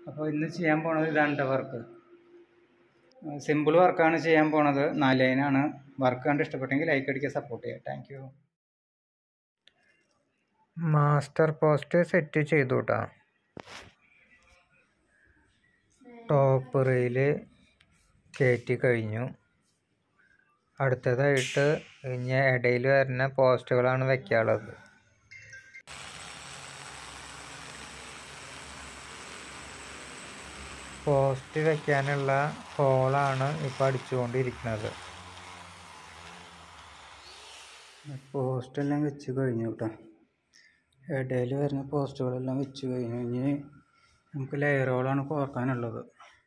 അപ്പോൾ ഇന്ന് ചെയ്യാൻ പോണത് ഇതാണ് വർക്ക് സിമ്പിൾ വർക്കാണ് ചെയ്യാൻ പോണത് നാല് ലൈനാണ് വർക്ക് കണ്ട് ഇഷ്ടപ്പെട്ടെങ്കിൽ ലൈക്ക് അടിക്കുക സപ്പോർട്ട് ചെയ്യുക thank you master post set ചെയ്തു കേട്ടോ ടോപ്പ് റെയില് കയറ്റി കഴിഞ്ഞു അടുത്തതായിട്ട് ഇനി ഇടയിൽ വരുന്ന പോസ്റ്റുകളാണ് വെക്കാനുള്ളത് പോസ്റ്റ് വെക്കാനുള്ള ഹോളാണ് ഇപ്പോൾ അടിച്ചുകൊണ്ടിരിക്കുന്നത് പോസ്റ്റ് എല്ലാം വെച്ച് കഴിഞ്ഞു കേട്ടോ ഇടയിൽ വരുന്ന പോസ്റ്റുകളെല്ലാം വെച്ച് കഴിഞ്ഞു ഇനി നമുക്ക് ലെയർ ഹോളാണ് കോർക്കാനുള്ളത്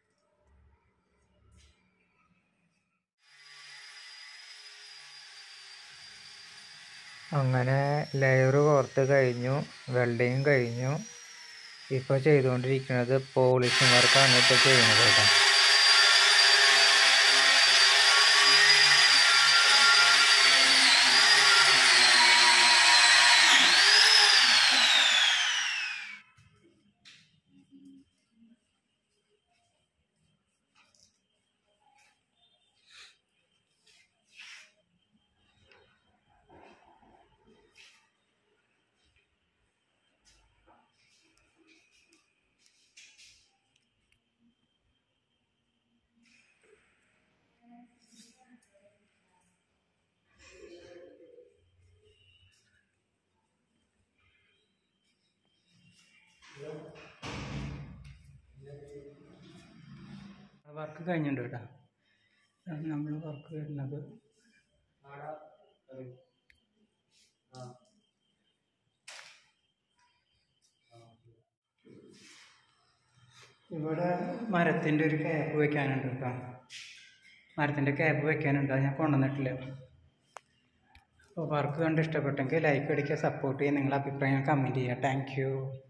അങ്ങനെ ലെയർ കോർത്ത് കഴിഞ്ഞു വെൽഡിങ് കഴിഞ്ഞു ഇപ്പോൾ ചെയ്തുകൊണ്ടിരിക്കുന്നത് പോളിഷിംഗ് വർക്കാണ് ഇപ്പോൾ ചെയ്യുന്നത് കേട്ടോ വർക്ക് കഴിഞ്ഞിട്ടുണ്ട് കേട്ടോ നമ്മൾ വർക്ക് വരുന്നത് ഇവിടെ മരത്തിൻ്റെ ഒരു ക്യാപ്പ് വെക്കാനുണ്ട് കേട്ടോ മരത്തിൻ്റെ ക്യാപ്പ് വെക്കാനുണ്ട് അത് ഞാൻ കൊണ്ടുവന്നിട്ടില്ല അപ്പോൾ വർക്ക് കണ്ട് ഇഷ്ടപ്പെട്ടെങ്കിൽ ലൈക്ക് അടിക്കുക സപ്പോർട്ട് ചെയ്യുക നിങ്ങളുടെ അഭിപ്രായം കമൻറ്റ് ചെയ്യുക താങ്ക്